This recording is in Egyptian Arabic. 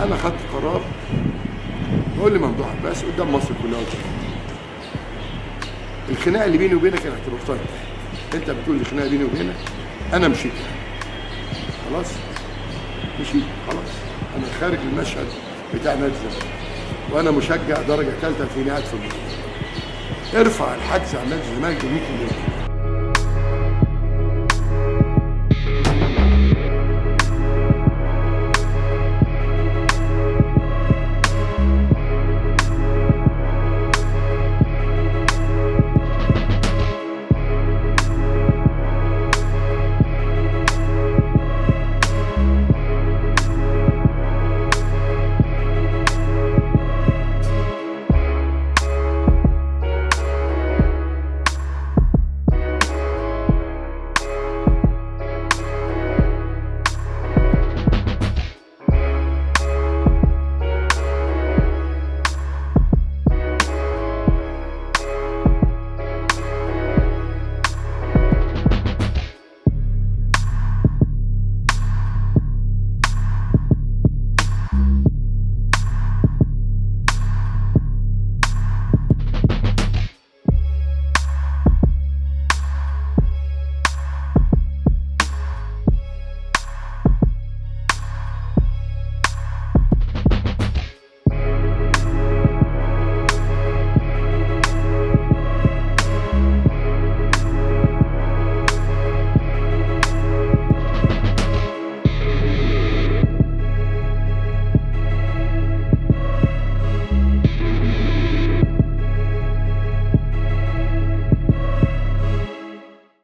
انا خدت قرار بقول لي ممدوح عباس قدام مصر كلها قلت له، الخناقه اللي بيني وبينك انا اعترفتها انت بتقول لي خناقه بيني وبينك انا مشيت خلاص مشيت خلاص انا خارج المشهد بتاع نادي الزمالك وانا مشجع درجه ثالثه في قاعد في البطوله ارفع الحجز عن نادي الزمالك ب 100 مليون